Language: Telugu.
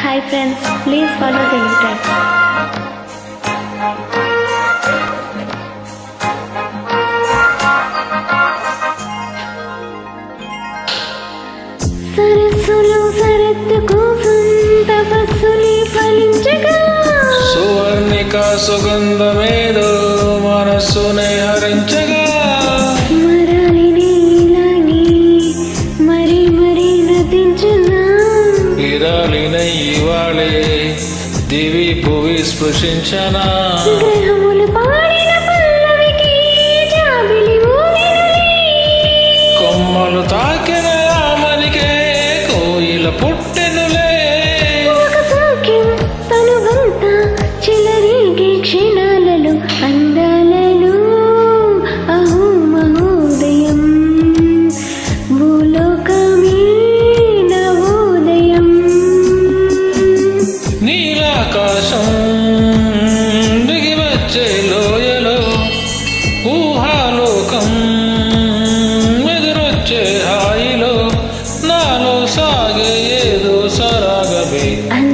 Hi friends, please follow the YouTube. సరస్సులు సరత్తు కోసం తపస్సుని ఫలించగా సువర్ణిక సుగంధమేదో మనస్సునే హరించగా మరాలిని ఇలాగే మరి మరి నటించున్నా విరాలినై ఇవాళే దివి భువి స్పృశించనా గ్రహములు పాడిన పల్లవికి జాబిలి ఊగినది. కొమ్మలు తాకిన రామనికే కోయిల పుట్టెనులే ఒక సౌఖ్యం తనువంత చిలరేగే క్షణాలలో అందాలలో అహో మహోదయం భూలోకమే నవోదయం నీలాకాశం దిగి వచ్చే లోయలో ఊహాలోకం ఎదురొచ్చే హాయిలో నాలో సాగే ఏదో సరాగమే అందాలలో